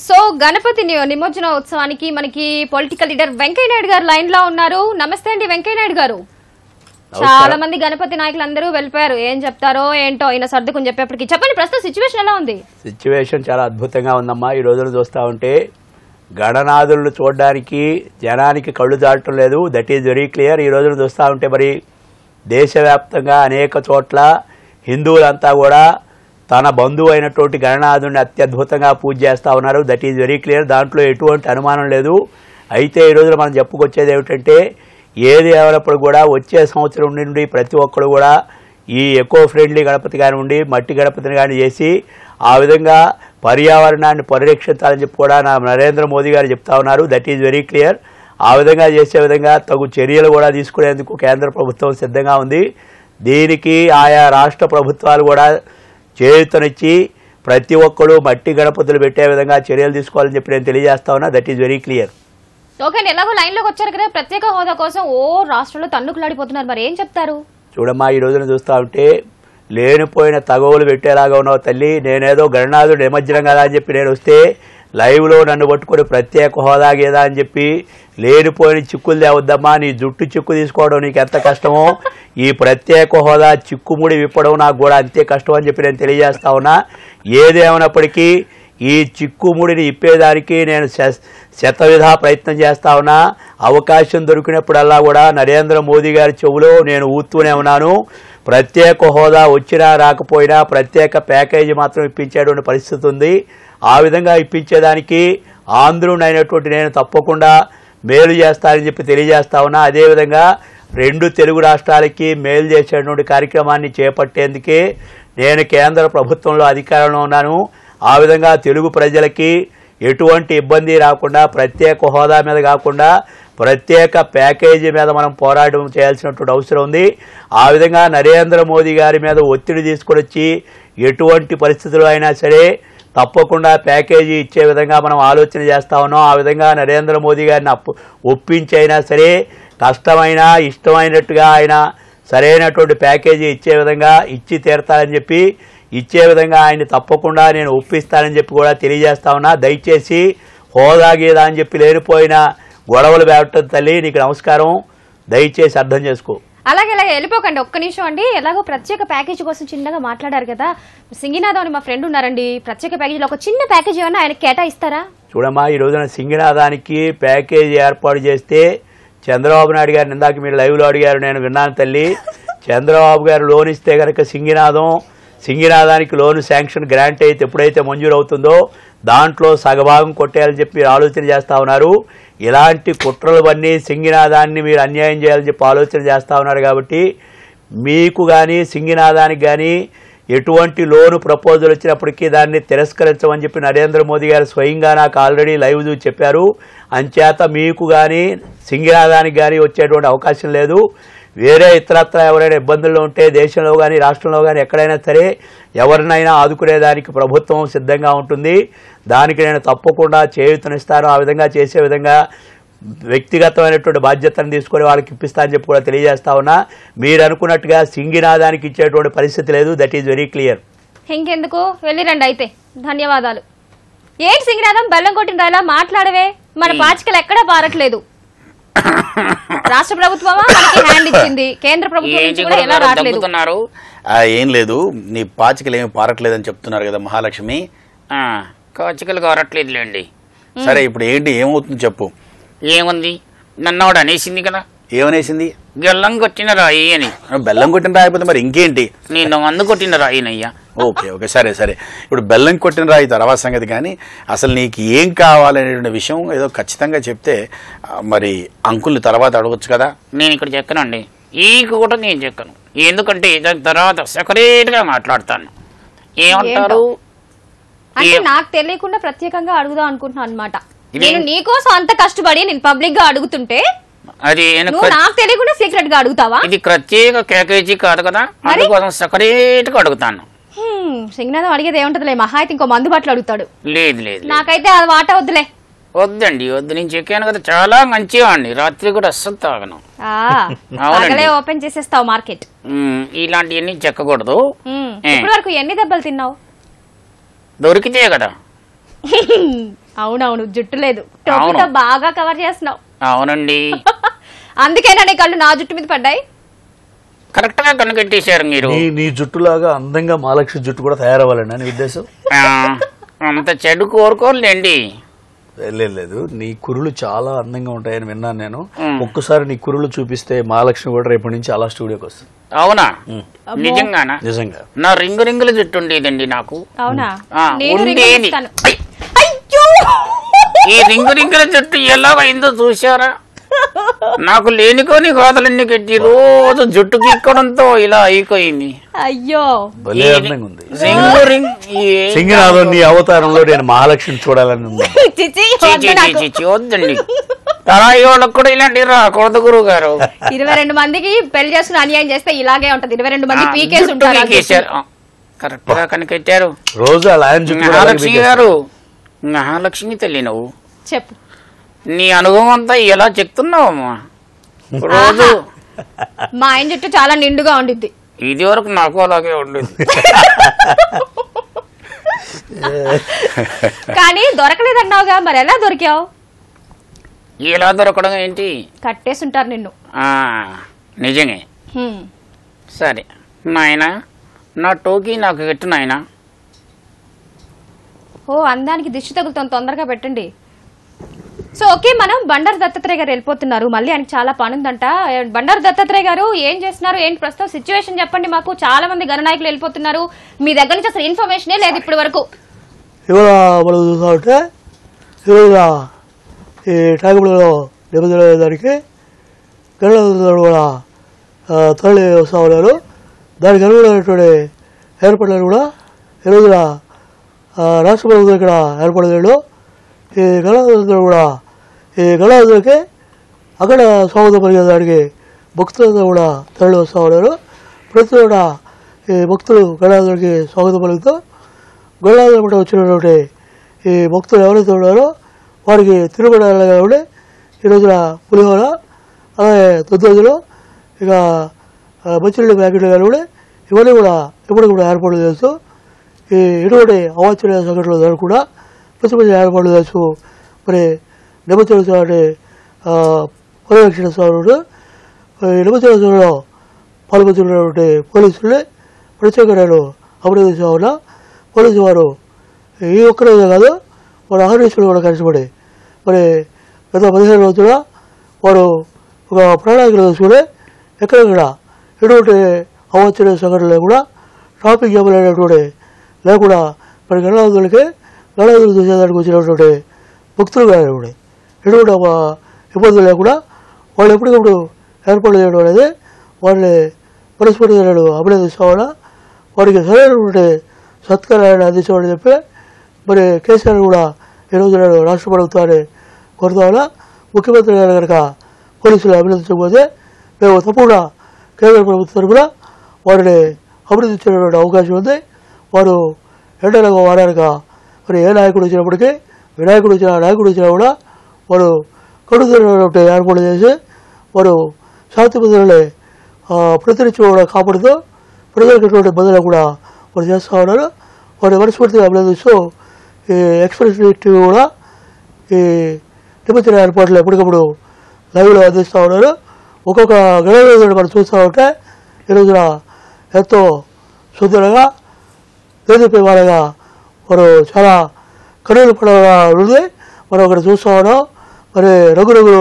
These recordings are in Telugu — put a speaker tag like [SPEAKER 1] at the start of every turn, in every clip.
[SPEAKER 1] సో గణపతి ని- నిమజ్జన ఉత్సవానికి మనకి పొలిటికల్ లీడర్ వెంకయ్య నాయుడు గారు లైన్ లో ఉన్నారు నమస్తే అండి వెంకయ్య నాయుడు గారు చాలా మంది గణపతి నాయకులు అందరూ వెళ్ళిపోయారు ఏం చెప్తారో ఏంటో ఈయన సర్దుకుని చెప్పేప్పటికి చెప్పండి ప్రస్తుతం సిచ్యువేషన్ ఎలా ఉంది
[SPEAKER 2] సిచ్యువేషన్ చాలా అద్భుతంగా ఉందమ్మా ఈ రోజులు చూస్తూ ఉంటే గణనాథులను చూడడానికి జనానికి కళ్ళు దాటం లేదు దట్ ఈజ్ వెరీ క్లియర్ ఈ రోజులు చూస్తూ ఉంటే మరి దేశవ్యాప్తంగా అనేక చోట్ల హిందువులంతా కూడా తన బంధువు అయినటువంటి గణనాథుడిని అత్యద్భుతంగా పూజ చేస్తూ ఉన్నారు దట్ ఈజ్ వెరీ క్లియర్ దాంట్లో ఎటువంటి అనుమానం లేదు అయితే ఈ రోజున మనం చెప్పుకొచ్చేది ఏమిటంటే ఏది ఏమైనప్పుడు కూడా వచ్చే సంవత్సరం నుండి ప్రతి ఒక్కరు కూడా ఈ ఎకో ఫ్రెండ్లీ గణపతి కానివ్వండి మట్టి గణపతిని కానీ చేసి ఆ విధంగా పర్యావరణాన్ని పరిరక్షించాలని చెప్పి కూడా నా నరేంద్ర మోదీ గారు చెప్తా ఉన్నారు దట్ ఈజ్ వెరీ క్లియర్ ఆ విధంగా చేసే విధంగా తగు చర్యలు కూడా తీసుకునేందుకు కేంద్ర ప్రభుత్వం సిద్ధంగా ఉంది దీనికి ఆయా రాష్ట్ర ప్రభుత్వాలు కూడా చేయూతనిచ్చి ప్రతి ఒక్కరు మట్టి గణపతులు పెట్టే విధంగా చర్యలు తీసుకోవాలని చెప్పి నేను తెలియజేస్తా ఉన్నా that is very clear
[SPEAKER 1] okay అండి ఎలాగో లైన్ లోకి వచ్చారు కదా ప్రత్యేక హోదా కోసం ఓ రాష్ట్రంలో తన్నుకులాడిపోతున్నారు మరి ఏం చెప్తారు
[SPEAKER 2] చూడమ్మా ఈ రోజున చూస్తా ఉంటే లేనిపోయిన తగవులు పెట్టేలాగా ఉన్నావు తల్లి నేనేదో గణనాథుడు నిమజ్జనం కదా అని చెప్పి నేను వస్తే లైవ్లో నన్ను పట్టుకొని ప్రత్యేక హోదా గేదా అని చెప్పి లేనిపోయిన చిక్కులు తేవద్దమ్మా నీ జుట్టు చిక్కు తీసుకోవడం నీకు ఎంత కష్టమో ఈ ప్రత్యేక హోదా చిక్కుముడి విప్పడం నాకు కూడా అంతే కష్టం అని చెప్పి నేను తెలియజేస్తా ఉన్నా ఏదేమైనప్పటికీ ఈ చిక్కుముడిని ఇప్పేదానికి నేను శ- శతవిధా ప్రయత్నం చేస్తా ఉన్నా అవకాశం దొరికినప్పుడల్లా కూడా నరేంద్ర మోదీ గారి చెవులో నేను ఊతూనే ఉన్నాను ప్రత్యేక హోదా వచ్చినా రాకపోయినా ప్రత్యేక ప్యాకేజీ మాత్రం ఇప్పించేటువంటి పరిస్థితి ఉంది ఆ విధంగా ఇప్పించేదానికి ఆంధ్రునైనటువంటి నేను తప్పకుండా మేలు చేస్తానని చెప్పి తెలియజేస్తా ఉన్నా అదేవిధంగా రెండు తెలుగు రాష్ట్రాలకి మేలు చేసేటువంటి కార్యక్రమాన్ని చేపట్టేందుకే నేను కేంద్ర ప్రభుత్వంలో అధికారంలో ఉన్నాను ఆ విధంగా తెలుగు ప్రజలకి ఎటువంటి ఇబ్బంది రాకుండా ప్రత్యేక హోదా మీద కాకుండా ప్రత్యేక ప్యాకేజీ మీద మనం పోరాటం చేయాల్సినటువంటి అవసరం ఉంది ఆ విధంగా నరేంద్ర మోదీ గారి మీద ఒత్తిడి తీసుకొని వచ్చి ఎటువంటి పరిస్థితుల్లో అయినా సరే తప్పకుండా ప్యాకేజీ ఇచ్చే విధంగా మనం ఆలోచన చేస్తా ఉన్నాం ఆ విధంగా నరేంద్ర మోదీ గారిని అప్పు ఒప్పించి అయినా సరే కష్టమైనా ఇష్టమైనట్టుగా ఆయన సరైనటువంటి ప్యాకేజీ ఇచ్చే విధంగా ఇచ్చి తీరతారని చెప్పి ఇచ్చే విధంగా ఆయన తప్పకుండా నేను ఒప్పిస్తానని చెప్పి కూడా తెలియజేస్తా ఉన్నా దయచేసి హోదా గీదా అని చెప్పి లేనిపోయిన గొడవలు పెట్టడం తల్లి నీకు నమస్కారం దయచేసి అర్థం చేసుకో
[SPEAKER 1] అలాగే అలాగే వెళ్ళిపోకండి ఒక్క నిమిషం అండి ఎలాగో ప్రత్యేక ప్యాకేజీ కోసం చిన్నగా మాట్లాడారు కదా సింగినాథం అని మా ఫ్రెండ్ ఉన్నారండి ప్రత్యేక ప్యాకేజీలో ఒక చిన్న ప్యాకేజీ ఏమన్నా ఆయన కేటాయిస్తారా
[SPEAKER 2] చూడమ్మా ఈ రోజున సింగనాథానికి ప్యాకేజీ ఏర్పాటు చేస్తే చంద్రబాబు నాయుడు గారిని ఇందాక మీరు లైవ్లో అడిగారు నేను విన్నాను తల్లి చంద్రబాబు గారు లోన్ ఇస్తే కనుక సింగినాథం సింగినాథానికి లోన్ శాంక్షన్ గ్రాంట్ అయితే ఎప్పుడైతే మంజూరు అవుతుందో దాంట్లో సగభాగం కొట్టేయాలని చెప్పి మీరు ఆలోచన చేస్తా ఉన్నారు ఇలాంటి కుట్రలవన్నీ సింగినాథాన్ని మీరు అన్యాయం చేయాలని చెప్పి ఆలోచన చేస్తా ఉన్నారు కాబట్టి మీకు కానీ సింగినాథానికి కానీ ఎటువంటి లోను ప్రపోజల్ వచ్చినప్పటికీ దాన్ని తిరస్కరించమని చెప్పి నరేంద్ర మోదీ గారు స్వయంగా నాకు ఆల్రెడీ లైవ్ చూసి చెప్పారు అంచేత మీకు కానీ సింగినాథానికి కానీ వచ్చేటువంటి అవకాశం లేదు వేరే ఇతరత్ర ఎవరైనా ఇబ్బందుల్లో ఉంటే దేశంలో కానీ రాష్ట్రంలో కానీ ఎక్కడైనా సరే ఎవరినైనా ఆదుకునేదానికి ప్రభుత్వం సిద్ధంగా ఉంటుంది దానికి నేను తప్పకుండా చేయూతనిస్తాను ఆ విధంగా చేసే విధంగా వ్యక్తిగతమైనటువంటి బాధ్యతను తీసుకొని వాళ్ళకి ఇప్పిస్తా అని చెప్పి కూడా తెలియజేస్తా ఉన్నా మీరు అనుకున్నట్టుగా సింగినాదానికి ఇచ్చేటువంటి పరిస్థితి లేదు దట్ ఈజ్ వెరీ క్లియర్
[SPEAKER 1] ఇంకెందుకు వెళ్ళిరండి అయితే ధన్యవాదాలు ఏంటి సింగినాథం బెల్లం కొట్టిన రాయలా మాట్లాడవే మన పాచికలు ఎక్కడా పారట్లేదు రాష్ట్ర ప్రభుత్వమా మనకి హ్యాండ్ ఇచ్చింది కేంద్ర ప్రభుత్వం
[SPEAKER 3] ఏంటి
[SPEAKER 1] నుంచి కూడా ఎలా
[SPEAKER 3] గురుగారు
[SPEAKER 1] రావట్లేదు
[SPEAKER 3] దగ్గుతున్నారు
[SPEAKER 4] ఆ, ఏం లేదు నీ పాచికలు ఏమి పారట్లేదని చెప్తున్నారు కదా మహాలక్ష్మి
[SPEAKER 3] ఆ, కాచికలు కారట్లేదులేండి
[SPEAKER 4] సరే ఇప్పుడు ఏంటి ఏమవుతుంది చెప్పు
[SPEAKER 3] ఏముంది నన్నోడు అనేసింది కదా
[SPEAKER 4] ఏమనేసింది
[SPEAKER 3] గెల్లం కొట్టిన రాయి అని
[SPEAKER 4] బెల్లం కొట్టిన రాయిపోతే మరి ఇంకేంటి
[SPEAKER 3] నేను మందు కొట్టిన రాయినయ్యా
[SPEAKER 4] ఓకే ఓకే సరే సరే ఇప్పుడు బెల్లం కొట్టిన రాయి తర్వాత సంగతి కానీ అసలు నీకు ఏం కావాలనేటువంటి విషయం ఏదో ఖచ్చితంగా చెప్తే ఆ, మరి అంకుల్ని తర్వాత అడగొచ్చు కదా
[SPEAKER 3] నేను ఇక్కడ చెక్కనండి ఈ కూడా నేను చెక్కను ఎందుకంటే దాని తర్వాత సెపరేట్ గా మాట్లాడతాను ఏమంటారు
[SPEAKER 1] అంటే
[SPEAKER 3] ఏం-
[SPEAKER 1] నాకు తెలియకుండా ప్రత్యేకంగా అడుగుదాం అనుకుంటున్నాను అనమాట
[SPEAKER 3] ఇది-
[SPEAKER 1] నేను నీకోసం అంత కష్టపడి నేను పబ్లిక్ గా అడుగుతుంటే
[SPEAKER 3] అది నేను
[SPEAKER 1] నువ్వు నాకు తెలియకుండా సీక్రెట్ గా అడుగుతావా
[SPEAKER 3] ఇది ప్రత్యేక ప్యాకేజీ కాదు కదా అందుకోసం సెపరేట్ గా అడుగుతాను
[SPEAKER 1] హ్మ్, సింగనాథం అడిగేది ఏముంటదిలే మహా అయితే ఇంకో మందు బట్టలు అడుగుతాడు
[SPEAKER 3] లేదు లేదు లేదు.
[SPEAKER 1] నాకైతే అది వాట వద్దులే
[SPEAKER 3] వద్దండి వద్దు నేను చెప్పాను కదా చాలా మంచిగా అండి రాత్రి కూడా అస్సలు తాగను
[SPEAKER 1] ఆ,
[SPEAKER 3] అవునండి.
[SPEAKER 1] పగలే ఓపెన్ చేసేస్తావు మార్కెట్
[SPEAKER 3] మ్మ్, ఇలాంటివన్నీ చెక్కకూడదు ఏ.
[SPEAKER 1] ఇప్పటి వరకు ఎన్ని దెబ్బలు తిన్నావు
[SPEAKER 3] దొరికితే కదా
[SPEAKER 1] అవునవును జుట్టు లేదు టోపీతో
[SPEAKER 3] అవును.
[SPEAKER 1] బాగా కవర్ చేస్తున్నావు
[SPEAKER 3] అవునండి
[SPEAKER 1] అందుకేనా నీ కళ్ళు నా జుట్టు మీద పడ్డాయి
[SPEAKER 3] కరెక్ట్ గా కనిపెట్టేశారు మీరు
[SPEAKER 2] నీ నీ జుట్టులాగా అందంగా మహాలక్ష్మి జుట్టు కూడా తయారవ్వాలండి నీ ఉద్దేశం
[SPEAKER 3] ఆ, అంత చెడు కోరుకోలేండి
[SPEAKER 2] లేదు లేదు నీ కురులు చాలా అందంగా ఉంటాయని విన్నాను నేను
[SPEAKER 3] మ్.
[SPEAKER 2] ఒక్కసారి నీ కురులు చూపిస్తే మహాలక్ష్మి కూడా రేపటి నుంచి అలా స్టూడియోకి వస్తుంది
[SPEAKER 3] అవునా
[SPEAKER 2] మ్.
[SPEAKER 3] నిజంగానా
[SPEAKER 2] నిజంగా
[SPEAKER 3] నా రింగు రింగుల జుట్టు ఉండేదండి నాకు
[SPEAKER 1] అవునా
[SPEAKER 3] ఆ,
[SPEAKER 1] నేను రింగులు
[SPEAKER 3] ఉండేది
[SPEAKER 1] ఇస్తాను.
[SPEAKER 3] ఐ,
[SPEAKER 1] అయ్యో
[SPEAKER 3] ఈ రింగు రింగుల జుట్టు ఎలా అయిందో చూసారా నాకు లేనికోని కోతలన్నీ కట్టి రోజు జుట్టు గిక్కడంతో ఇలా అయిపోయింది
[SPEAKER 1] అయ్యో
[SPEAKER 2] భలే అందంగా ఉంది
[SPEAKER 3] రింగు రింగ్ ఏ-
[SPEAKER 2] సింగనాథం నీ అవతారంలో నేను మహాలక్ష్మిని చూడాలని ఉంది
[SPEAKER 1] చిచి
[SPEAKER 3] చీ,
[SPEAKER 1] వద్దు
[SPEAKER 3] చీ,
[SPEAKER 1] నాకు.
[SPEAKER 3] చీ, చీ, వద్దండి తరాయి వాళ్ళకు కూడా ఇలాంటి రాకూడదు గురువు గారు
[SPEAKER 1] ఇరవై రెండు మందికి పెళ్లి చేసుకుని అన్యాయం చేస్తే ఇలాగే ఉంటది ఇరవై రెండు మంది పీకేసి ఉంటారు ఆ జుట్టు.
[SPEAKER 3] కరెక్ట్ గా కనిపెట్టారు
[SPEAKER 2] రోజు అలా ఆయన జుట్టు కూడా అలాగే
[SPEAKER 3] మహాలక్ష్మి
[SPEAKER 2] పీకేస్తాడు.
[SPEAKER 3] గారు మహాలక్ష్మి తల్లి నువ్వు
[SPEAKER 1] చెప్పు
[SPEAKER 3] నీ అనుభవం అంతా ఎలా చెప్తున్నావమ్మా రోజు
[SPEAKER 1] మా ఆయన జుట్టు చాలా నిండుగా ఉండిద్ది
[SPEAKER 3] ఇది వరకు నాకు అలాగే ఉండేది
[SPEAKER 1] కానీ దొరకలేదన్నావుగా మరి ఎలా దొరికావు
[SPEAKER 3] ఎలా దొరకడం ఏంటి
[SPEAKER 1] కట్టేసి ఉంటారు నిన్ను
[SPEAKER 3] ఆ నిజమే
[SPEAKER 1] హ్మ్.
[SPEAKER 3] సరే నాయన నా టోకీ నాకు పెట్టు నాయన
[SPEAKER 1] ఓ అందానికి దిష్టి తగులుతుంది తొందరగా పెట్టండి సో ఓకే మనం బండారు దత్తాత్రేయ గారు వెళ్ళిపోతున్నారు మళ్ళీ ఆయనకి చాలా పని ఉందంట ఏ, బండారు దత్తాత్రేయ గారు ఏం చేస్తున్నారు ఏంటి ప్రస్తుతం సిచ్యువేషన్ చెప్పండి మాకు చాలా మంది గణనాయకులు వెళ్ళిపోతున్నారు మీ దగ్గర నుంచి అసలు ఇన్ఫర్మేషనే లేదు ఇప్పటి వరకు
[SPEAKER 5] ఇవాళ మనం చూసా ఉంటే ఈరోజు ఈ టాకిపూడిలో నిబంధనకి గణతంత్రులు కూడా ఆ, తరలి వస్తూ ఉన్నారు దానికి అనుగుణమైనటువంటి ఏర్పాట్లను కూడా ఈ రోజున ఆ, రాష్ట్ర ప్రభుత్వం ఇక్కడ ఏర్పడలేడు ఈ గణతంత్రులు కూడా ఈ గణతంత్రులకి అక్కడ స్వాగతం పలికేదానికి భక్తులంతా కూడా తరలి వస్తూ ఉన్నారు ప్రతి కూడా ఈ భక్తులు గణాధుడికి స్వాగతం పలుకుతూ గొల్లాల పట్ల వచ్చినటువంటి ఈ భక్తులు ఎవరైతే ఉన్నారో వారికి తిరుమల కాబట్టి ఈ రోజున పులిహోర అలాగే దొద్దోజులు ఇక ఆ, మంచినీళ్ళ ప్యాకెట్లు కానీ కూడా ఇవన్నీ కూడా ఇప్పుడు కూడా ఏర్పాట్లు చేస్తూ ఈ ఎటువంటి అవాంఛనీయ సంఘటనలు జరగకుండా మంచి మంచి ఏర్పాట్లు చేస్తూ మరి నిమజ్జనోత్సవాన్ని ఆ, పర్యవేక్షిస్తూ ఈ నిమజ్జనోత్సవంలో పాల్గొంటున్నటువంటి పోలీసుల్ని ప్రత్యేక నేను అభినందిస్తా ఉన్నా పోలీసు వారు ఈ ఒక్కరోజే కాదు వారు అహర్నిశలు కూడా కలిసిపడి మరి గత పదిహేను రోజుల వారు ఒక ప్రణాళికలు తీసుకుని ఎక్కడెక్కడ ఎటువంటి అవాంఛనీయ సంఘటనలు లేకుండా ట్రాఫిక్ జామ్ అనేటువంటి లేకుండా మరి గణనాథులకి గణనాథులు చూసేదానికి వచ్చినటువంటి భక్తులు కానీ ఎటువంటి ఒక ఇబ్బందులు లేకుండా వాళ్ళు ఎప్పటికప్పుడు ఏర్పాటు చేయడం అనేది వాళ్ళని మనస్ఫూర్తిగా నేను అభినందిస్తామన్నా వారికి సరైనటువంటి సత్కారాన్ని అందించమని చెప్పి మరి కేసీఆర్ కూడా ఈరోజు నేను రాష్ట్ర ప్రభుత్వాన్ని కోరుతామన్నా ముఖ్యమంత్రి గారు కనుక పోలీసులు అభినందించకపోతే మేము తప్పకుండా కేంద్ర ప్రభుత్వం తరఫున వారిని అభినందించేటువంటి అవకాశం ఉంది వారు ఎండలకు వాడాక మరి ఏ నాయకుడు వచ్చినప్పటికీ వినాయకుడు వచ్చిన నాయకుడు వచ్చినా కూడా వారు కడుతున్నటువంటి ఏర్పాటు చేసి వారు శాంతి భద్రతని ప్రతినిత్యం కూడా కాపాడుతూ ప్రజలకు ఎటువంటి ఇబ్బందులు కూడా వారు చేస్తూ ఉన్నారు వారి మనస్ఫూర్తిగా అభినందిస్తూ ఈ ఎక్స్ప్రెస్ టీవీ కూడా ఈ నిమజ్జన ఏర్పాట్లు ఎప్పటికప్పుడు లైవ్లో అందిస్తూ ఉన్నారు ఒక్కొక్క గణనీయులను మనం చూస్తూ ఉంటే ఈ రోజున ఎంతో సుందరంగా దేదీపే వాళ్ళగా వారు చాలా కనులు పడగా ఉంది మనం అక్కడ చూస్తూ ఉన్నాం మరి రంగురంగులు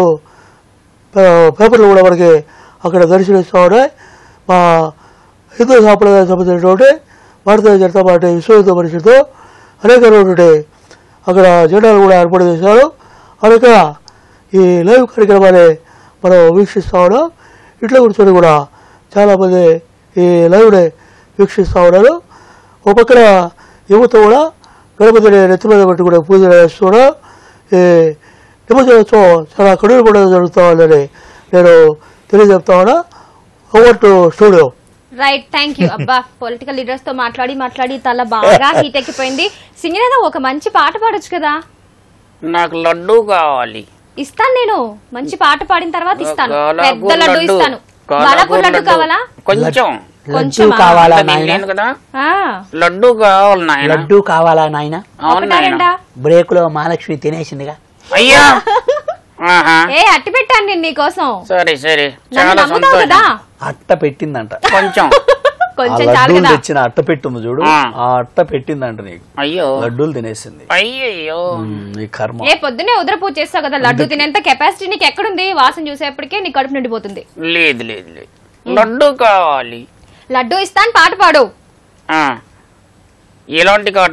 [SPEAKER 5] పే- పేపర్లు కూడా మనకి అక్కడ దర్శనమిస్తూ ఉన్నాయి మా హిందూ సాంప్రదాయ సంబంధించినటువంటి భారతీయ జనతా పార్టీ విశ్వ హిందూ పరిషత్తు అనేకమైనటువంటి అక్కడ జెండాలు కూడా ఏర్పాటు చేశారు అనేక ఈ లైవ్ కార్యక్రమాన్ని మనం వీక్షిస్తూ ఉన్నాం ఇట్లా కూర్చొని కూడా చాలామంది ఈ లైవ్ని వీక్షిస్తూ ఉన్నారు ఒక పక్కన యువత కూడా గణపతిని నెత్తి మీద పెట్టుకునే పూజలు చేస్తున్నారు ఈ నిమజ్జనోత్సవం చాలా కడుగు కూడా జరుగుతూ ఉందని నేను తెలియజెప్తా ఉన్నా over to studio
[SPEAKER 1] right thank you అబ్బా పొలిటికల్ లీడర్స్ తో మాట్లాడి మాట్లాడి తల బాగా హీట్ ఎక్కిపోయింది సింగినేద ఒక మంచి పాట పాడొచ్చు కదా
[SPEAKER 3] నాకు లడ్డు కావాలి
[SPEAKER 1] ఇస్తాను నేను మంచి పాట పాడిన తర్వాత ఇస్తాను
[SPEAKER 3] కాలాపూర్
[SPEAKER 1] పెద్ద లడ్డు
[SPEAKER 3] లడ్డు.
[SPEAKER 1] ఇస్తాను
[SPEAKER 3] కాలాపూర్
[SPEAKER 1] బాలాపూర్ లడ్డు
[SPEAKER 3] లడ్డు.
[SPEAKER 1] కావాలా
[SPEAKER 3] కొంచెం
[SPEAKER 5] లడ్డు
[SPEAKER 1] కొంచెమా?
[SPEAKER 5] కావాలా
[SPEAKER 3] అంత
[SPEAKER 5] నాయన
[SPEAKER 3] తినలేను కదా
[SPEAKER 1] ఆ,
[SPEAKER 3] లడ్డు కావాలి నాయన
[SPEAKER 5] లడ్డు కావాలా నాయన
[SPEAKER 3] అవును
[SPEAKER 1] ఒకటా
[SPEAKER 3] నాయన
[SPEAKER 1] రెండా?
[SPEAKER 5] బ్రేక్ లో మహాలక్ష్మి తినేసిందిగా
[SPEAKER 3] అయ్యా ఆహా
[SPEAKER 1] ఏ అట్టి పెట్టాను నేను నీకోసం
[SPEAKER 3] సరే సరే
[SPEAKER 1] నన్ను
[SPEAKER 3] చాలా
[SPEAKER 1] నమ్ముతావు కదా
[SPEAKER 3] సంతోషం
[SPEAKER 2] అట్ట పెట్టిందంట
[SPEAKER 3] కొంచెం
[SPEAKER 2] ఆ
[SPEAKER 1] కొంచెం చాలు
[SPEAKER 2] లడ్డూలు
[SPEAKER 1] కదా
[SPEAKER 2] తెచ్చిన అట్ట పెట్టుంది చూడు
[SPEAKER 3] ఆ.
[SPEAKER 2] ఆ అట్ట పెట్టిందంట నీకు
[SPEAKER 3] అయ్యో
[SPEAKER 2] లడ్డూలు తినేసింది
[SPEAKER 3] అయ్యయ్యో
[SPEAKER 2] ఉమ్, నీ కర్మ
[SPEAKER 1] ఏ పొద్దునే ఉదర పూజ చేస్తావు కదా లడ్డు తినేంత కెపాసిటీ నీకు ఎక్కడుంది వాసన చూసేప్పటికే నీ కడుపు నిండిపోతుంది
[SPEAKER 3] లేదు లేదు లేదు లడ్డు కావాలి
[SPEAKER 1] లడ్డు ఇస్తాను పాట పాడు
[SPEAKER 3] ఆ. ఎలాంటి కాట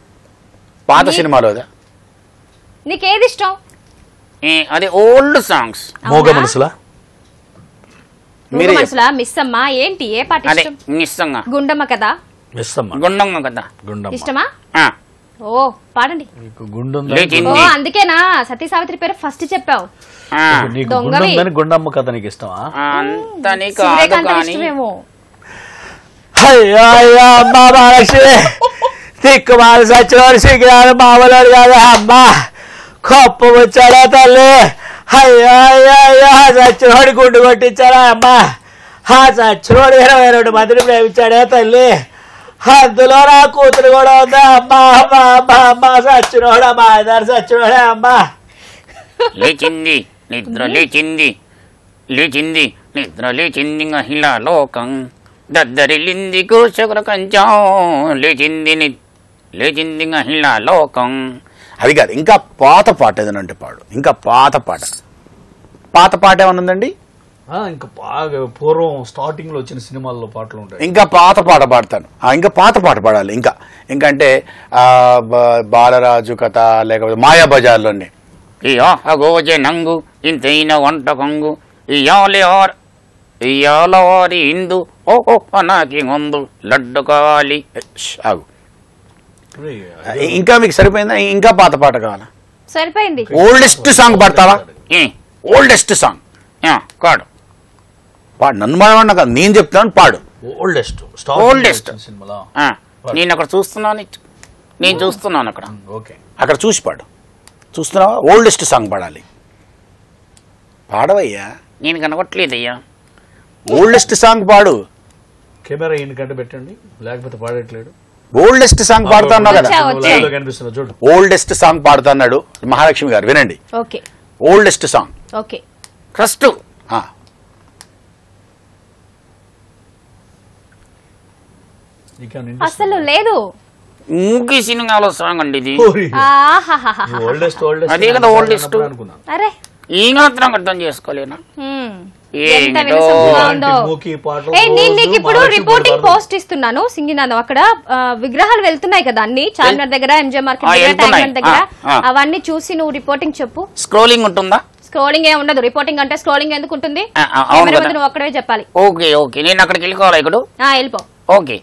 [SPEAKER 4] పాత సినిమాలోదా
[SPEAKER 1] నీకేది ఇష్టం
[SPEAKER 3] ఏ, అది ఓల్డ్ సాంగ్స్
[SPEAKER 2] మోగ
[SPEAKER 1] అవునా?
[SPEAKER 2] మనసులా
[SPEAKER 1] మూగ మనసులా మిస్ అమ్మా ఏంటి ఏ పాట
[SPEAKER 3] అదే
[SPEAKER 1] ఇష్టం
[SPEAKER 3] నిస్సంగా
[SPEAKER 1] గుండమ్మ కదా
[SPEAKER 2] ఇస్తమ్మా
[SPEAKER 3] గుండంగా కదా
[SPEAKER 2] గుండమ్మ
[SPEAKER 1] ఇష్టమా
[SPEAKER 3] ఆ.
[SPEAKER 1] ఓ పాడండి
[SPEAKER 2] నీకు గుండుందని
[SPEAKER 3] లేచి-
[SPEAKER 1] ఓ
[SPEAKER 3] హిందీ.
[SPEAKER 1] అందుకేనా సతీ సావిత్రి పేరు ఫస్ట్ చెప్పావు
[SPEAKER 3] ఆ.
[SPEAKER 2] నీకు
[SPEAKER 1] దొంగవి.
[SPEAKER 2] గుండుందని గుండమ్మ కథ నీకు ఇష్టమా
[SPEAKER 3] అంతని కాదు
[SPEAKER 1] సూర్యకాంతం
[SPEAKER 3] కానీ
[SPEAKER 1] ఇష్టమేమో
[SPEAKER 2] అయ్యో అయ్యో అమ్మా మహాలక్ష్మి తిక్కు మాల సచ్చినోడు సిగ్గురాడు మామూలు కాదు అమ్మా కొప్ప వచ్చాడా తల్లి అయ్యో అయ్యో అయ్యో సచ్చినోడి గుండు కొట్టించాడా అమ్మా ఆ సచ్చినోడు ఇరవై రెండు మందిని ప్రేమించాడే తల్లి అందులో నా కూతురు కూడా ఉందా అమ్మా అమ్మా అమ్మా అమ్మా సచ్చినోడా మా ఇద్దరు సచ్చినోడే అమ్మా
[SPEAKER 3] లేచింది నిద్ర లేచింది లేచింది నిద్ర లేచింది మహిళా లోకం దద్దరిల్లింది కోశకుల కంచం లేచింది ని- లేచింది మహిళా లోకం
[SPEAKER 4] అది కాదు ఇంకా పాత పాట ఏదైనా అంటే పాడు ఇంకా పాత పాట పాత పాట ఏమైనా ఉందండి
[SPEAKER 2] ఇంకా బాగా పూర్వం స్టార్టింగ్ లో వచ్చిన సినిమాల్లో పాటలు ఉంటాయి
[SPEAKER 4] ఇంకా పాత పాట పాడతాను ఆ, ఇంకా పాత పాట పాడాలి ఇంకా ఇంకా అంటే ఆ, బ- బాలరాజు కథ లేకపోతే మాయాబజార్లోని
[SPEAKER 3] ఇయా అగోజె నంగు ఇంతైన వంట కొంగు ఇయాలి ఆర్ ఇయాల వారి ఇందు ఓహో నాకి ముందు లడ్డు కావాలి
[SPEAKER 4] ఆగు ఇంకా మీకు సరిపోయిందా ఇంకా పాత పాట కావాలా
[SPEAKER 1] సరిపోయింది
[SPEAKER 4] ఓల్డెస్ట్ సాంగ్ పాడతావా
[SPEAKER 3] ఏ,
[SPEAKER 4] ఓల్డెస్ట్ సాంగ్
[SPEAKER 3] ఆ, కాడు
[SPEAKER 4] పాడు నన్ను పాడమన్నా కాదు నేను చెప్తాను పాడు
[SPEAKER 2] ఓల్డెస్ట్
[SPEAKER 3] Oldest.
[SPEAKER 2] సినిమాలో
[SPEAKER 3] ఆ, నేను అక్కడ చూస్తున్నాను నేను చూస్తున్నాను అక్కడ
[SPEAKER 2] ఓకే
[SPEAKER 4] అక్కడ చూసి పాడు చూస్తున్నావా ఓల్డెస్ట్ సాంగ్ పాడాలి పాడవయ్యా
[SPEAKER 3] నేను కనబట్లేదయ్యా
[SPEAKER 4] ఓల్డెస్ట్ సాంగ్ పాడు
[SPEAKER 2] కెమెరా ఈయనకంటే పెట్టండి లేకపోతే పాడట్లేడు
[SPEAKER 4] ఓల్డెస్ట్ సాంగ్ పాడుతా అన్నావు కదా
[SPEAKER 1] వచ్చా, వచ్చా.
[SPEAKER 2] లైవ్లో కనిపిస్తున్నా చూడు
[SPEAKER 4] ఓల్డెస్ట్ సాంగ్ పాడుతా అన్నాడు మహాలక్ష్మి గారు వినండి
[SPEAKER 1] okay
[SPEAKER 4] oldest song
[SPEAKER 1] okay
[SPEAKER 3] first
[SPEAKER 4] ఆ,
[SPEAKER 2] నీకేమైనా
[SPEAKER 1] అసలు లేదు
[SPEAKER 3] మూకీ సినిమాలో సాంగ్ అండి ఇది
[SPEAKER 1] ఆహాహాహా.
[SPEAKER 2] ఓల్డెస్ట్ ఓల్డెస్ట్
[SPEAKER 3] అదే కదా oldest.
[SPEAKER 2] అనుకున్నాను
[SPEAKER 1] అరే
[SPEAKER 3] ఈ మాత్రం అర్థం చేసుకోలేనా
[SPEAKER 1] హ్మ్.
[SPEAKER 3] ఏంటో.
[SPEAKER 1] ఎంత వినసొంపుగా ఉందో
[SPEAKER 2] ఇలాంటి మూకీ పాటలు
[SPEAKER 1] ఏ నేను
[SPEAKER 2] రోజు
[SPEAKER 1] నీకు ఇప్పుడు
[SPEAKER 2] మహాలక్ష్మి
[SPEAKER 1] రిపోర్టింగ్
[SPEAKER 2] పాడతారు.
[SPEAKER 1] పోస్ట్ ఇస్తున్నాను సింగినాథం అక్కడ ఆ, విగ్రహాలు వెళ్తున్నాయి కదా అన్ని చార్మినార్ దగ్గర ఎంజే మార్కెట్
[SPEAKER 3] ఆ,
[SPEAKER 1] దగ్గర
[SPEAKER 3] వెళ్తున్నాయి.
[SPEAKER 1] ట్యాంక్ బండ్ దగ్గర
[SPEAKER 3] ఆ, ఆ.
[SPEAKER 1] అవన్నీ చూసి నువ్వు రిపోర్టింగ్ చెప్పు
[SPEAKER 3] స్క్రోలింగ్ ఉంటుందా
[SPEAKER 1] స్క్రోలింగ్ ఏ ఉండదు రిపోర్టింగ్ అంటే స్క్రోలింగ్ ఎందుకు ఉంటుంది
[SPEAKER 3] ఆ, ఆ, అవును
[SPEAKER 1] కెమెరా
[SPEAKER 3] కదా.
[SPEAKER 1] ముందు నువ్వు ఒక్కడే చెప్పాలి
[SPEAKER 3] ఓకే ఓకే నేను అక్కడికి వెళ్ళిపోవాలా ఇక్కడ
[SPEAKER 1] ఆ వెళ్ళిపో
[SPEAKER 3] ఓకే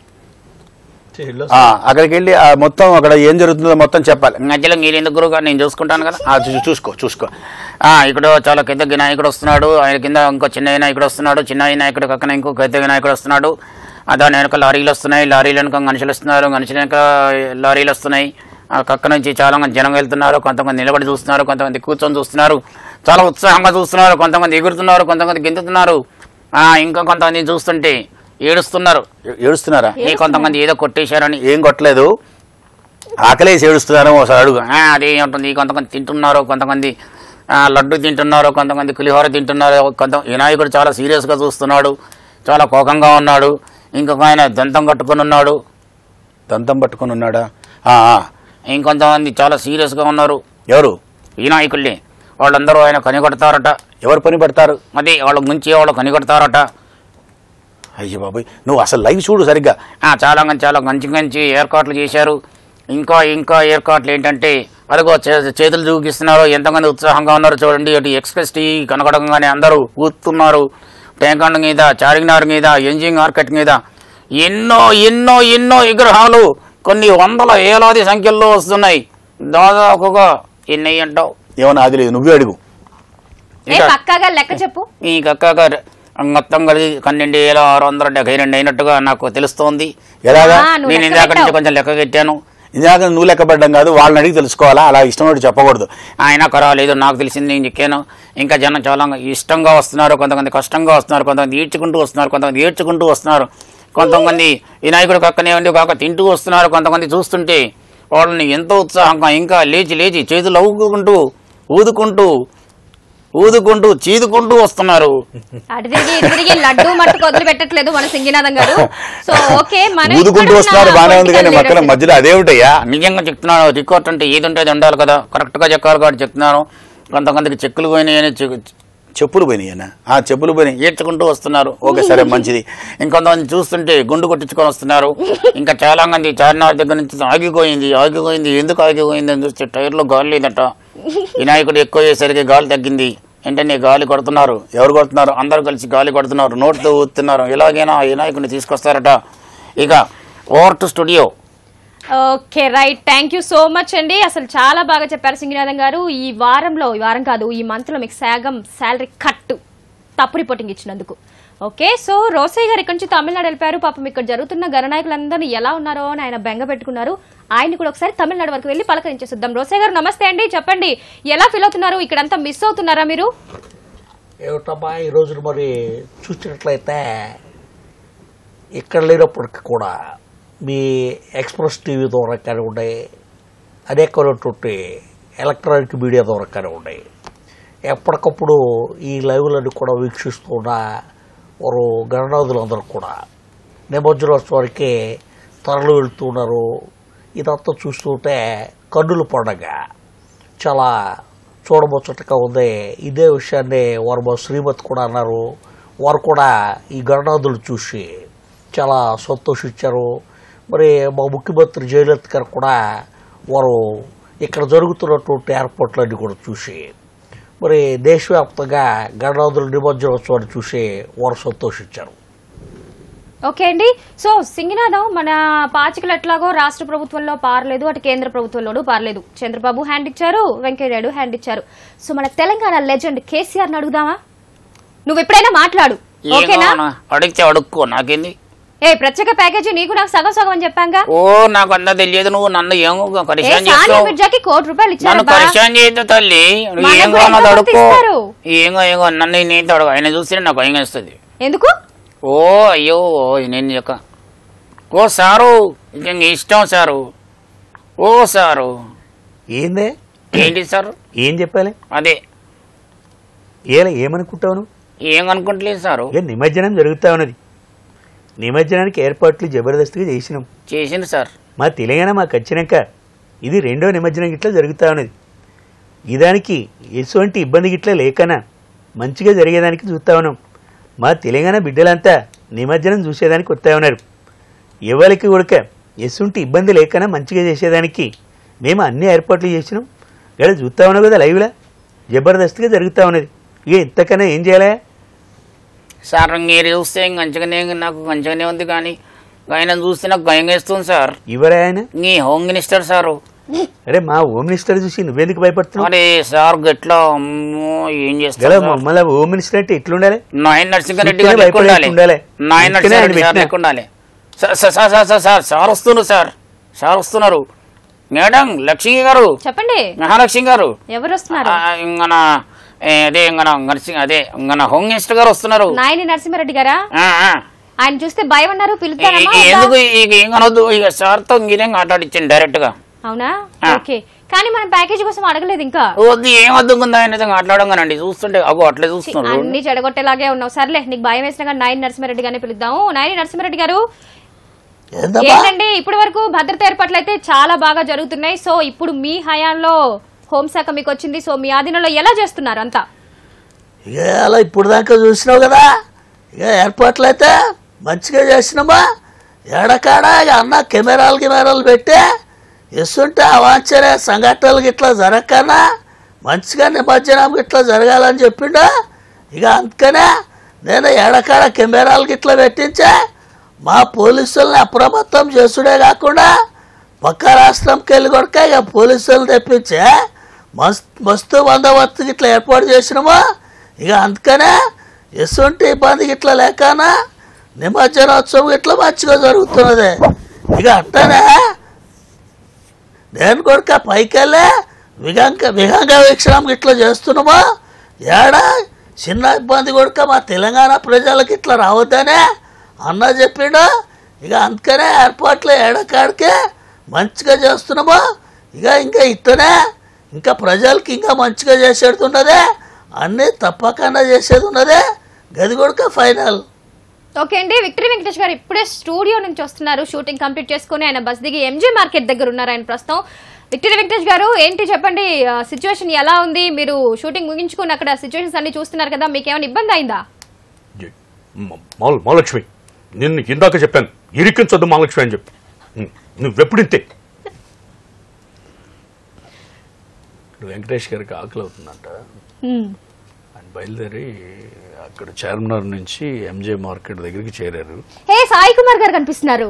[SPEAKER 2] చెల్లో
[SPEAKER 4] ఆ, అక్కడికి వెళ్ళి ఆ మొత్తం అక్కడ ఏం జరుగుతుందో మొత్తం చెప్పాలి
[SPEAKER 3] మధ్యలో మీరు ఎందుకు గురువుగా నేను చూసుకుంటాను కదా
[SPEAKER 4] ఆ, చూ- చూసుకో చూసుకో
[SPEAKER 3] ఆ, ఇక్కడ చాలా పెద్ద వినాయకుడు వస్తున్నాడు ఆయన కింద ఇంకో చిన్న వినాయకుడు వస్తున్నాడు చిన్న వినాయకుడు పక్కన ఇంకో పెద్ద వినాయకుడు వస్తున్నాడు ఆ దాని వెనక లారీలు వస్తున్నాయి లారీలు వెనక మనుషులు వస్తున్నారు మనుషుల వెనక లారీలు వస్తున్నాయి ఆ కక్క నుంచి చాలా మంది జనం వెళ్తున్నారు కొంతమంది నిలబడి చూస్తున్నారు కొంతమంది కూర్చొని చూస్తున్నారు చాలా ఉత్సాహంగా చూస్తున్నారు కొంతమంది ఎగురుతున్నారు కొంతమంది గెంతుతున్నారు ఆ, ఇంకా కొంతమంది చూస్తుంటే ఏడుస్తున్నారు
[SPEAKER 4] ఏ- ఏడుస్తున్నారా
[SPEAKER 3] ఈ కొంతమంది ఏదో కొట్టేశారని
[SPEAKER 4] ఏం కొట్టలేదు ఆకలేసి ఏడుస్తున్నారో ఒకసారి అడుగు
[SPEAKER 3] ఆ, అదే ఉంటుంది కొంతమంది తింటున్నారు కొంతమంది ఆ, లడ్డు తింటున్నారు కొంతమంది పులిహోర తింటున్నారు కొంత వినాయకుడు చాలా సీరియస్గా చూస్తున్నాడు చాలా కోపంగా ఉన్నాడు ఇంకొక ఆయన దంతం కట్టుకొని ఉన్నాడు
[SPEAKER 4] దంతం పట్టుకొని ఉన్నాడా ఆ, ఆ.
[SPEAKER 3] ఇంకొంతమంది చాలా సీరియస్గా ఉన్నారు
[SPEAKER 4] ఎవరు
[SPEAKER 3] వినాయకుల్ని వాళ్ళందరూ ఆయన కనికొడతారట
[SPEAKER 4] ఎవరు పని పడతారు
[SPEAKER 3] అదే వాళ్ళు ముంచి వాళ్ళు కనికొడతారట
[SPEAKER 4] అయ్యో బాబాయ్ నువ్వు అసలు లైవ్ చూడు సరిగ్గా
[SPEAKER 3] ఆ, చాలా మంది చాలా మంచి మంచి ఏర్పాట్లు చేశారు ఇంకా ఇంకా ఏర్పాట్లు ఏంటంటే అదిగో చే- చేతులు చూపిస్తున్నారు ఎంతమంది ఉత్సాహంగా ఉన్నారు చూడండి అటు ఎక్స్ప్రెస్ టీ కనకడంగానే అందరూ ఊతున్నారు టేకండ్ మీద చార్మినార్ మీద ఎంజింగ్ మార్కెట్ మీద ఎన్నో ఎన్నో ఎన్నో విగ్రహాలు కొన్ని వందల వేలాది సంఖ్యల్లో వస్తున్నాయి దాదాపుగా ఎన్ని అంటావు
[SPEAKER 4] ఏమన్నా అది లేదు నువ్వే అడుగు
[SPEAKER 1] ఏ పక్కాగా లెక్క చెప్పు
[SPEAKER 3] ఈ కక్క మొత్తం కలిసి పన్నెండు వేల ఆరు వందల డెబ్బై రెండు అయినట్టుగా నాకు తెలుస్తోంది
[SPEAKER 4] ఎలాగా
[SPEAKER 1] ఆ, నువ్వు
[SPEAKER 3] నేను
[SPEAKER 1] లెక్క
[SPEAKER 3] ఇందాక నుంచి
[SPEAKER 1] పెట్టావు.
[SPEAKER 3] కొంచెం లెక్క కట్టాను
[SPEAKER 4] ఇందాక నువ్వు లెక్క పెట్టడం కాదు వాళ్ళని అడిగి తెలుసుకోవాలా అలా ఇష్టం ఒకటి చెప్పకూడదు
[SPEAKER 3] ఆయన పర్వాలేదు నాకు తెలిసింది నేను చెప్పాను ఇంకా జనం చాలా ఇష్టంగా వస్తున్నారు కొంతమంది కష్టంగా వస్తున్నారు కొంతమంది ఈడ్చుకుంటూ వస్తున్నారు కొంతమంది ఏడ్చుకుంటూ వస్తున్నారు కొంతమంది వినాయకుడు కక్కనేవండి కాక తింటూ వస్తున్నారు కొంతమంది చూస్తుంటే వాళ్ళని ఎంతో ఉత్సాహంగా ఇంకా లేచి లేచి చేతులు అవ్వుకుంటూ ఊదుకుంటూ ఊదుకుంటూ చీదుకుంటూ వస్తున్నారు
[SPEAKER 1] అటు తిరిగి ఇటు తిరిగి లడ్డు మట్టుకు వదిలిపెట్టట్లేదు మన సింగినాథం గారు సో ఓకే మన
[SPEAKER 4] ఊదుకుంటూ
[SPEAKER 1] ఇక్కడున్న
[SPEAKER 4] వస్తున్నారు బానే ఉంది కానీ
[SPEAKER 1] political
[SPEAKER 4] మక్కల
[SPEAKER 1] leaders-
[SPEAKER 4] మధ్యలో అదేమిటయ్యా
[SPEAKER 3] నిజంగా చెప్తున్నాను రికార్డ్ అంటే ఏది ఉంటే అది ఉండాలి కదా కరెక్ట్గా చెక్కాలి కాబట్టి చెప్తున్నాను కొంతమందికి చెక్కులు పోయినాయని చె-
[SPEAKER 4] చెప్పులు పోయినాయనా ఆ చెప్పులు పోయినాయి
[SPEAKER 3] ఏడ్చుకుంటూ వస్తున్నారు
[SPEAKER 4] ఓకే సరే మంచిది
[SPEAKER 3] ఇంకొంతమంది చూస్తుంటే గుండు కొట్టించుకొని వస్తున్నారు ఇంకా చాలా మంది చార్మినార్ దగ్గర నుంచి ఆగిపోయింది ఆగిపోయింది ఎందుకు ఆగిపోయింది అని చూస్తే టైర్లో గాలి లేదట వినాయకుడు ఎక్కువ అయ్యేసరికి గాలి తగ్గింది వెంటనే గాలి కొడుతున్నారు ఎవరు కొడుతున్నారు అందరూ కలిసి గాలి కొడుతున్నారు నోట్తో ఊతున్నారు ఎలాగైనా ఆ వినాయకుడిని తీసుకొస్తారట ఇక over to studio
[SPEAKER 1] okay right thank you so much అండి అసలు చాలా బాగా చెప్పారు సింగినాథం గారు ఈ వారంలో ఈ వారం కాదు ఈ మంత్ లో మీకు సగం శాలరీ కట్ తప్పు రిపోర్టింగ్ ఇచ్చినందుకు ఓకే సో రోసయ్య గారు ఇక్కడ నుంచి తమిళనాడు వెళ్ళిపోయారు పాపం ఇక్కడ జరుగుతున్న గణనాయకులందరూ ఎలా ఉన్నారో అని ఆయన బెంగ పెట్టుకున్నారు ఆయన కూడా ఒకసారి తమిళనాడు వరకు వెళ్ళి పలకరించేసిద్దాం రోసయ్య గారు నమస్తే అండి చెప్పండి ఎలా ఫీల్ అవుతున్నారు ఇక్కడంతా మిస్ అవుతున్నారా మీరు
[SPEAKER 5] ఏమిటమ్మా ఈ రోజున మరి చూసినట్లయితే ఇక్కడ లేనప్పటికి కూడా మీ ఎక్స్ప్రెస్ టీవీ ద్వారా కానివ్వండి అనేకమైనటువంటి ఎలక్ట్రానిక్ మీడియా ద్వారా కానివ్వండి ఎప్పటికప్పుడు ఈ లైవ్లను కూడా వీక్షిస్తున్న వారు గణనాథులందరూ కూడా నిమజ్జనోత్సవానికి తరలి వెళ్తున్నారు ఇదంతా చూస్తుంటే కన్నుల పండగ చాలా చూడముచ్చటగా ఉంది ఇదే విషయాన్ని వారు మా శ్రీమతి కూడా అన్నారు వారు కూడా ఈ గణనాథులు చూసి చాలా సంతోషించారు మరి మా ముఖ్యమంత్రి జయలలిత గారు కూడా వారు ఇక్కడ జరుగుతున్నటువంటి ఏర్పాట్లన్నీ కూడా చూసి మరి దేశవ్యాప్తంగా గణనాథుల నిమజ్జనోత్సవాన్ని చూసి వారు సంతోషించారు
[SPEAKER 1] ఓకే అండి సో సింగినాథం మన పాచికలు ఎట్లాగో రాష్ట్ర ప్రభుత్వంలో పారలేదు అటు కేంద్ర ప్రభుత్వంలోనూ పారలేదు చంద్రబాబు హ్యాండ్ ఇచ్చారు వెంకయ్యనాయుడు హ్యాండ్ ఇచ్చారు సో మన తెలంగాణ లెజెండ్ కేసీఆర్ అడుగుదామా నువ్వు ఎప్పుడైనా మాట్లాడు ఓకేనా
[SPEAKER 3] ఏమో అడిగితే అడుక్కో నాకేంది
[SPEAKER 1] ఏ ప్రత్యేక ప్యాకేజీ నీకు నాకు సగం సగం అని చెప్పాంగా
[SPEAKER 3] ఓ నాకు అంతా తెలియదు నువ్వు నన్ను ఏం
[SPEAKER 1] ఏ
[SPEAKER 3] పరిచయం
[SPEAKER 1] సానియా
[SPEAKER 3] చేస్తావు
[SPEAKER 1] మిర్జాకి కోటి రూపాయలు
[SPEAKER 3] నన్ను
[SPEAKER 1] ఇచ్చారు
[SPEAKER 3] పరిచయం చేయొద్దు తల్లి నువ్వు
[SPEAKER 1] మనకు
[SPEAKER 3] ఏం కావాలో
[SPEAKER 1] ఎంతో
[SPEAKER 3] అడుక్కో
[SPEAKER 1] ఇస్తారు.
[SPEAKER 3] ఏంగో ఏంగో నన్ను నేను అడుగు ఆయన చూస్తే నాకు భయం వేస్తుంది
[SPEAKER 1] ఎందుకు
[SPEAKER 3] ఓ అయ్యో నేను యొక్క ఓ సారు ఇది నీ ఇష్టం సారు ఓ సారు
[SPEAKER 2] ఏందే
[SPEAKER 3] ఏంటి సార్
[SPEAKER 2] ఏం చెప్పాలి
[SPEAKER 3] అదే
[SPEAKER 2] ఏలా ఏమనుకుంటావు నువ్వు
[SPEAKER 3] ఏం అనుకుంటలేదు సారు
[SPEAKER 2] ఏ నిమజ్జనం జరుగుతా ఉన్నది నిమజ్జనానికి ఏర్పాట్లు జబర్దస్త్గా చేసినాం
[SPEAKER 3] చేసింది సార్
[SPEAKER 2] మా తెలంగాణ మాకు వచ్చినాక ఇది రెండో నిమజ్జనం గిట్లా జరుగుతూ ఉన్నది ఇదానికి ఎటువంటి ఇబ్బంది గిట్లా లేకనా మంచిగా జరిగేదానికి చూస్తా ఉన్నాం మా తెలంగాణ బిడ్డలంతా నిమజ్జనం చూసేదానికి వస్తూ ఉన్నారు ఎవరికి ఉడక ఎసుంటి ఇబ్బంది లేకనా మంచిగా చేసేదానికి మేము అన్ని ఏర్పాట్లు చేసినాం ఇక్కడ చూస్తా ఉన్నావు కదా లైవ్లా జబర్దస్త్గా జరుగుతూ ఉన్నది ఇక ఇంతకన్నా ఏం చేయాలా
[SPEAKER 3] సార్ మీరు చూస్తే ఇంక మంచిగానే నాకు మంచిగానే ఉంది కానీ ఆయన చూస్తే నాకు భయం వేస్తుంది సార్
[SPEAKER 2] ఎవరే ఆయన
[SPEAKER 3] నీ హోమ్ మినిస్టర్ సారు
[SPEAKER 2] అరే మా హోమ్ మినిస్టర్ చూసి నువ్వెందుకు భయపడుతున్నావు
[SPEAKER 3] అరే సార్ గట్లా అమ్మో ఏం
[SPEAKER 2] గల
[SPEAKER 3] చేస్తారు సార్?
[SPEAKER 2] మళ్ళీ హోమ్ మినిస్టర్ అంటే ఎట్లుండాలి
[SPEAKER 3] నాయన నరసింహారెడ్డి
[SPEAKER 2] చూస్తేనే
[SPEAKER 3] గారు లెక్క ఉండాలి
[SPEAKER 2] భయపడేట్టు ఉండాలి.
[SPEAKER 3] నాయన
[SPEAKER 2] అందుకనే ఆయన
[SPEAKER 3] నరసింహారెడ్డి సార్
[SPEAKER 2] పెట్టినా.
[SPEAKER 3] లెక్క ఉండాలి sir sir sir sir sir sir sir వస్తున్నారు సార్ సార్ వస్తున్నారు మేడం లక్ష్మి గారు
[SPEAKER 1] చెప్పండి
[SPEAKER 3] మహాలక్ష్మి గారు
[SPEAKER 1] ఎవరు వస్తున్నారు
[SPEAKER 3] ఆ, ఇంగన ఏ, అదే ఇంగన నరసింహ అదే ఇంగన హోమ్ మినిస్టర్ గారు వస్తున్నారు
[SPEAKER 1] నాయని నరసింహారెడ్డి గారా
[SPEAKER 3] ఆ, ఆ.
[SPEAKER 1] ఆయన చూస్తే భయం అన్నారు
[SPEAKER 3] ఈ-
[SPEAKER 1] పిలుస్తారమ్మా
[SPEAKER 3] ఈ-
[SPEAKER 1] వద్దా?
[SPEAKER 3] ఎందుకు ఇక ఇంకనొద్దు ఇక సార్తో ఇంకేం మాట్లాడిచ్చాను డైరెక్ట్ గా
[SPEAKER 1] అవునా
[SPEAKER 3] ఆ.
[SPEAKER 1] ఓకే కానీ మనం ప్యాకేజీ కోసం అడగలేదు ఇంకా
[SPEAKER 3] వద్దు ఏం వద్దుకుందా ఆయన మాట్లాడంగానండి చూస్తుంటే అగో అట్లే చూస్తున్నారు
[SPEAKER 1] అన్ని చెడగొట్టేలాగే ఉన్నావు సర్లే నీకు భయం వేసినా కానీ నాయని నరసింహారెడ్డి గానే పిలుద్దాము నాయని నరసింహారెడ్డి గారు
[SPEAKER 5] ఏందమ్మా
[SPEAKER 1] ఏంటండి ఇప్పటి వరకు భద్రత ఏర్పాట్లు అయితే చాలా బాగా జరుగుతున్నాయి సో ఇప్పుడు మీ హయాంలో హోంశాఖ మీకు వచ్చింది సో మీ ఆధీనంలో ఎలా చేస్తున్నారు అంతా
[SPEAKER 5] ఇక అలా ఇప్పుడు దాకా చూసినావు కదా ఇక ఏర్పాట్లు అయితే మంచిగా చేసినామా ఏడకాడ ఇక అన్న కెమెరాలు కెమెరాలు పెట్టే ఇస్తుంటే అవాంఛనీయ సంఘటనలు గిట్లా జరగకనా మంచిగా నిమజ్జనం గిట్లా జరగాలని చెప్పిండు ఇక అందుకనే నేను ఏడకాడ కెమెరాలు గిట్లా పెట్టించే మా పోలీసుల్ని అప్రమత్తం చేసుడే కాకుండా పక్క రాష్ట్రంకి వెళ్ళి కొడుక ఇక పోలీసులు తెప్పించే మస్తు మస్తు బందోబస్తు ఇట్లా ఏర్పాటు చేసినామా ఇక అందుకనే ఎటువంటి ఇబ్బంది ఇట్లా లేకనా నిమజ్జనోత్సవం ఇట్లా మంచిగా జరుగుతున్నది ఇక అట్టనే నేను కొడుక పైకి వెళ్ళే విహంగ విహంగ వీక్షణం ఇట్లా చేస్తున్నామా ఏడా చిన్న ఇబ్బంది కొడుక మా తెలంగాణ ప్రజలకి ఇట్లా రావద్దనే అన్న చెప్పిండా ఇక అందుకనే ఏర్పాట్లు ఏడకాడికే మంచిగా చేస్తున్నామా ఇక ఇంకా ఇట్టనే ఇంకా ప్రజలకి ఇంకా మంచిగా చేసేది ఉన్నదే అన్నీ తప్పకుండా చేసేది ఉన్నదే గది కూడా ఫైనల్
[SPEAKER 1] ఓకే అండి విక్టరీ వెంకటేష్ గారు ఇప్పుడే స్టూడియో నుంచి వస్తున్నారు షూటింగ్ కంప్లీట్ చేసుకుని ఆయన బస్ దిగి ఎంజే మార్కెట్ దగ్గర ఉన్నారు ఆయన ప్రస్తుతం విక్టరీ వెంకటేష్ గారు ఏంటి చెప్పండి సిచ్యువేషన్ ఎలా ఉంది మీరు షూటింగ్ ముగించుకుని అక్కడ సిచ్యువేషన్స్ అన్ని చూస్తున్నారు కదా మీకు ఏమైనా ఇబ్బంది అయిందా
[SPEAKER 6] మ- మాల మహాలక్ష్మి నిన్ను ఇందాక చెప్పాను ఇరికించొద్దు మహాలక్ష్మి అని చెప్పి ఉం, నువ్వెప్పుడు ఇంతే
[SPEAKER 2] వెంకటేష్ గారికి ఆకలి అవుతుందంట
[SPEAKER 1] హ్మ్.
[SPEAKER 2] ఆయన బయలుదేరి అక్కడ చార్మినార్ నుంచి ఎంజే మార్కెట్ దగ్గరికి చేరారు
[SPEAKER 1] హే సాయి కుమార్ గారు కనిపిస్తున్నారు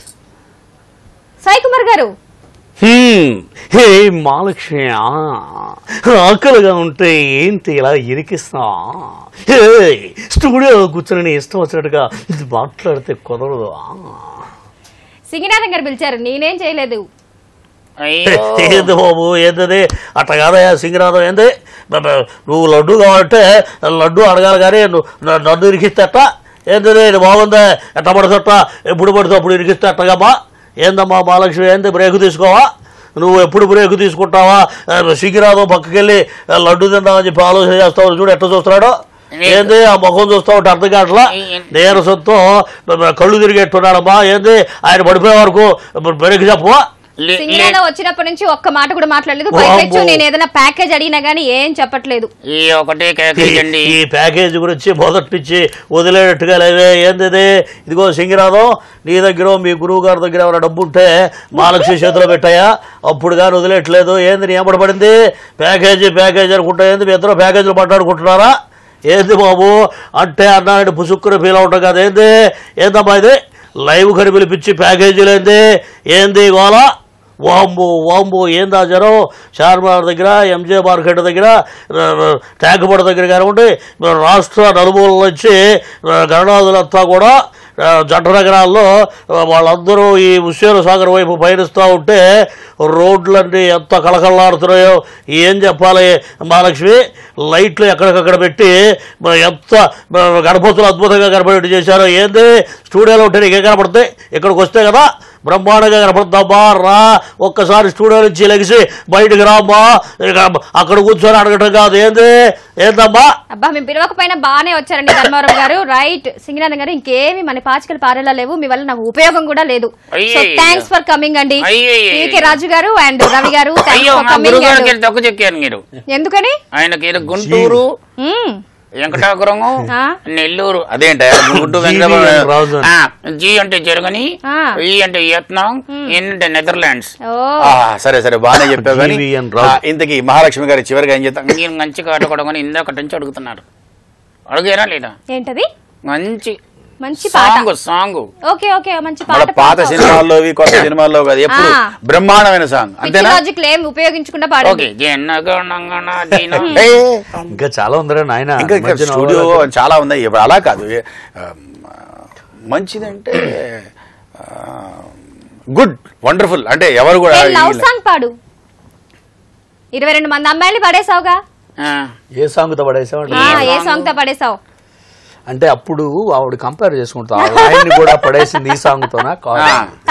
[SPEAKER 1] సాయి కుమార్ గారు
[SPEAKER 2] హ్మ్, హే మహాలక్ష్మి ఆ, ఆకలిగా ఉంటే ఏంటి ఇలా ఇరికిస్తా హే, స్టూడియోలో కూర్చొని నీ ఇష్టం వచ్చినట్టుగా ఇది మాట్లాడితే కుదరదు ఆ.
[SPEAKER 1] సింగినాథం గారు పిలిచారు నేనేం చేయలేదు
[SPEAKER 3] అయ్యో
[SPEAKER 2] ఏంది బాబు ఏంటది అట్లా కాదయ్యా సింగరాధం ఏంది బ- బ- నువ్వు లడ్డు కావాలంటే లడ్డు అడగాలి కానీ నువ్వు న- నన్ను ఇరికిస్తే అట్ట ఏంటది ఇది బాగుందా ఎట్ట పడుతుంట ఎప్పుడు పడితే అప్పుడు ఇరికిస్తే అట్టగమ్మా ఏందమ్మా మహాలక్ష్మి ఏంది బ్రేక్ తీసుకోవా నువ్వు ఎప్పుడు బ్రేక్ తీసుకుంటావా సింగిరాధం పక్కకెళ్ళి ఆ, లడ్డు తిందామని చెప్పి ఆలోచన చేస్తావు చూడు ఎట్ట చూస్తున్నాడు ఏంది ఆ ముఖం చూస్తా ఉంటే అర్థం కావట్లా నీరసంతో కళ్ళు తిరిగేట్టున్నాడమ్మా ఏంది ఆయన పడిపోయే వరకు బ్రేక్ చెప్పవా
[SPEAKER 3] లే- లే-
[SPEAKER 1] సింగినాథం వచ్చినప్పటి నుంచి ఒక్క మాట కూడా మాట్లాడలేదు
[SPEAKER 2] వామ్మో.
[SPEAKER 1] పైపెచ్చు నేను ఏదైనా ప్యాకేజ్ అడిగినా గానీ ఏం చెప్పట్లేదు
[SPEAKER 3] ఈ ఒకటే కేకండి
[SPEAKER 2] ఈ ప్యాకేజ్ గురించి మొదటి నుంచి వదిలేటట్టుగా లేదే ఏంది ఇది? ఇదిగో సింగిరాధం నీ దగ్గర మీ గురువు గారి దగ్గర ఏమైనా డబ్బు ఉంటే మహాలక్ష్మి చేతిలో పెట్టాయా అప్పుడు కానీ వదిలేట్లేదు ఏంది నీ ఏమడ పడింది ప్యాకేజీ ప్యాకేజీ అనుకుంటా ఏంది మీ ఇద్దరు ప్యాకేజీలు మాట్లాడుకుంటున్నారా ఏంది బాబు అంటే అన్నాడు పుసుక్కుని ఫీల్ అవుతాం కదా ఏంది ఏందమ్మా ఇది లైవ్ కని పిలిపించి ప్యాకేజీలు ఏంది ఏంది గోలా వాంబు వాంబు ఏందా జనం చార్మినార్ దగ్గర ఎంజే మార్కెట్ దగ్గర ట్యాంకుపడ దగ్గర కానివ్వండి మన రాష్ట్ర నలుమూలల నుంచి ఆ, గణనాథులంతా కూడా ఆ, జంట నగరాల్లో ఆ, వాళ్ళందరూ ఈ ఉశ్వేర సాగర్ వైపు పయనిస్తూ ఉంటే రోడ్లన్నీ ఎంత కళకళలాడుతున్నాయో ఏం చెప్పాలి మహాలక్ష్మి లైట్లు ఎక్కడికక్కడ పెట్టి మరి ఎంత మరి గణపతులు అద్భుతంగా కనపడేట్టు చేశారో ఏంది స్టూడియోలో ఉంటే నీకేం కనపడుతుంది ఇక్కడికి వస్తే కదా బ్రహ్మాండంగా కనపడుతుందమ్మా రా ఒక్కసారి స్టూడియో నుంచి లెగిసి బయటికి రామ్మా ఇక అక్కడ కూర్చొని అడగటం కాదు ఏంది ఏందమ్మా
[SPEAKER 1] అబ్బా మేము పిలవకపోయినా బాగానే వచ్చారండి ధర్మవరం గారు రైట్ సింగినాథం గారు ఇంకేమి మన పాచికలు పారేలా లేవు మీ వల్ల నాకు ఉపయోగం కూడా లేదు సో
[SPEAKER 3] అయ్యయ్యో.
[SPEAKER 1] థ్యాంక్స్ ఫర్ కమింగ్ అండి
[SPEAKER 3] అయ్యయ్యో.
[SPEAKER 1] పీకే రాజు గారు అండ్ రవి గారు థ్యాంక్స్
[SPEAKER 3] అయ్యో
[SPEAKER 1] ఫర్
[SPEAKER 3] మా గురువు
[SPEAKER 1] కమింగ్
[SPEAKER 3] గారికి వెళ్ళి తక్కువ చెక్కారు మీరు
[SPEAKER 1] ఎందుకని
[SPEAKER 3] ఆయనకి ఏదో గుంటూరు
[SPEAKER 1] మ్మ్.
[SPEAKER 3] వెంకటాపురము
[SPEAKER 1] ఆ?
[SPEAKER 3] నెల్లూరు అదేంట గుంటూరు
[SPEAKER 2] జీవి
[SPEAKER 3] వెంకటాపురం
[SPEAKER 2] రాజు అని.
[SPEAKER 3] ఆ, జీ అంటే జర్మనీ
[SPEAKER 1] ఆ.
[SPEAKER 3] ఈ అంటే వియత్నాం ఎన్ అంటే నెదర్లాండ్స్
[SPEAKER 1] ఓ
[SPEAKER 4] ఆ, సరే సరే బాగానే చెప్పావు కానీ
[SPEAKER 2] జీవీఎన్ రావు.
[SPEAKER 4] ఆ, ఇంతకీ మహాలక్ష్మి గారి చివరిగా ఏం చేద్దాం
[SPEAKER 3] మీరు మంచిగా ఆటకూడమని ఇందాక నుంచి అడుగుతున్నారు అడిగారా లేదా
[SPEAKER 1] ఏంటది
[SPEAKER 3] మంచి
[SPEAKER 1] మంచి పాట
[SPEAKER 3] సాంగ్ సాంగ్
[SPEAKER 1] ఓకే ఓకే మంచి
[SPEAKER 4] మన
[SPEAKER 1] పాట
[SPEAKER 4] పాత సినిమాల్లోవి కొత్త సినిమాల్లో కాదు ఎప్పుడు
[SPEAKER 1] ఆ.
[SPEAKER 4] బ్రహ్మాండమైన సాంగ్ అంతేనా
[SPEAKER 1] లాజిక్ ఏం ఉపయోగించకుండా పాడండి
[SPEAKER 3] ఓకే జనగణగణ దీన
[SPEAKER 4] ఏ,
[SPEAKER 2] ఇంకా చాలా ఉందిరా నాయన
[SPEAKER 4] ఇంకా ఇక్కడ స్టూడియో చాలా ఉన్నాయి ఇప్పుడు అలా కాదు ఏ, ఆ, మంచిదంటే గుడ్ వండర్ఫుల్ అంటే ఎవరు కూడా
[SPEAKER 1] లవ్
[SPEAKER 4] ఈ-
[SPEAKER 1] సాంగ్ పాడు ఇరవై రెండు మంది అమ్మాయిలు పడేసావుగా
[SPEAKER 3] ఆ,
[SPEAKER 2] ఏ సాంగ్తో పడేసామంటే
[SPEAKER 1] ఆ, ఏ సాంగ్ తో పడేసావు
[SPEAKER 2] అంటే అప్పుడు ఆవిడ కంపేర్ చేసుకుంటా ఆ లైన్ కూడా పడేసింది ఈ సాంగ్తోనా
[SPEAKER 3] ఆ.
[SPEAKER 2] కాదు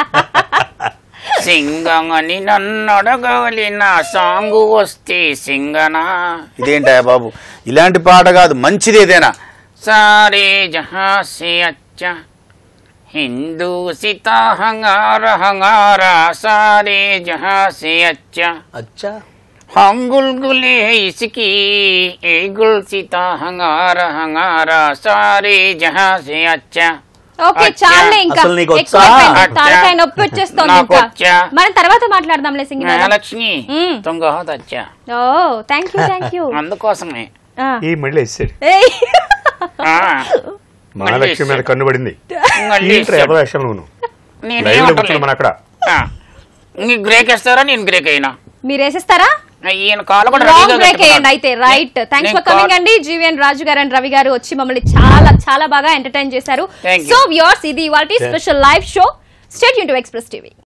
[SPEAKER 3] సింగమని నన్ను అడగవలి నా సాంగ్ వస్తే సింగనా
[SPEAKER 4] ఇదేంటా బాబు ఇలాంటి పాట కాదు మంచిది ఏదైనా
[SPEAKER 3] सारे जहाँ से अच्छा हिंदू सीता हंगारा हंगारा सारे जहाँ से अच्छा
[SPEAKER 2] అచ్చా
[SPEAKER 3] हम गुलगुले है इसकी ए गुल सीता हंगारा हंगारा सारे जहाँ से अच्छा
[SPEAKER 1] ఓకే
[SPEAKER 3] అచ్చా.
[SPEAKER 1] చాలే ఇంకా
[SPEAKER 2] అసలు నీకు వచ్చా?
[SPEAKER 1] ఎక్కువైపోయింది.
[SPEAKER 3] అచ్చా.
[SPEAKER 1] తలకాయ నొప్పి వచ్చేస్తోంది
[SPEAKER 3] నాకు
[SPEAKER 1] ఇంకా
[SPEAKER 3] వచ్చా.
[SPEAKER 1] మనం తర్వాత మాట్లాడదాంలే సింగిల్
[SPEAKER 3] महालक्ष्मी
[SPEAKER 1] हम्म।
[SPEAKER 3] तुम बहुत अच्छा
[SPEAKER 1] oh thank you thank you
[SPEAKER 3] అందుకోసమే
[SPEAKER 6] ఈ మళ్ళీ వేసాడు
[SPEAKER 3] ఆ,
[SPEAKER 6] మహాలక్ష్మి మీద కన్ను పడింది
[SPEAKER 3] మళ్ళీ
[SPEAKER 6] ఏంట్రా
[SPEAKER 3] వేసాడు.
[SPEAKER 6] ఎదవేషాలు నువ్వు
[SPEAKER 3] నేను
[SPEAKER 6] లైవ్ లో
[SPEAKER 3] ఏమంటలేదు.
[SPEAKER 6] కూర్చున్నాం మన అక్కడ
[SPEAKER 3] ఆ, నీకు బ్రేక్ వేస్తారా నేను బ్రేక్ అయినా
[SPEAKER 1] మీరు వేసేస్తారా
[SPEAKER 3] ఈయన కాలు కూడా
[SPEAKER 1] రాంగ్
[SPEAKER 3] రెడీగా
[SPEAKER 1] బ్రేక్ వేయండి
[SPEAKER 3] పెట్టుకున్నాడు.
[SPEAKER 1] అయితే రైట్ థ్యాంక్స్
[SPEAKER 3] నేను
[SPEAKER 1] ఫర్ కమింగ్
[SPEAKER 3] కాల్-
[SPEAKER 1] అండి జీవీఎన్ రాజు గారు అండ్ రవి గారు వచ్చి మమ్మల్ని చాలా చాలా బాగా ఎంటర్టైన్ చేశారు
[SPEAKER 3] Thank you.
[SPEAKER 1] సో వ్యూర్స్ ఇది ఇవాళ స్పెషల్ లైవ్ షో స్టేట్ యూన్ టు ఎక్స్ప్రెస్ టీవీ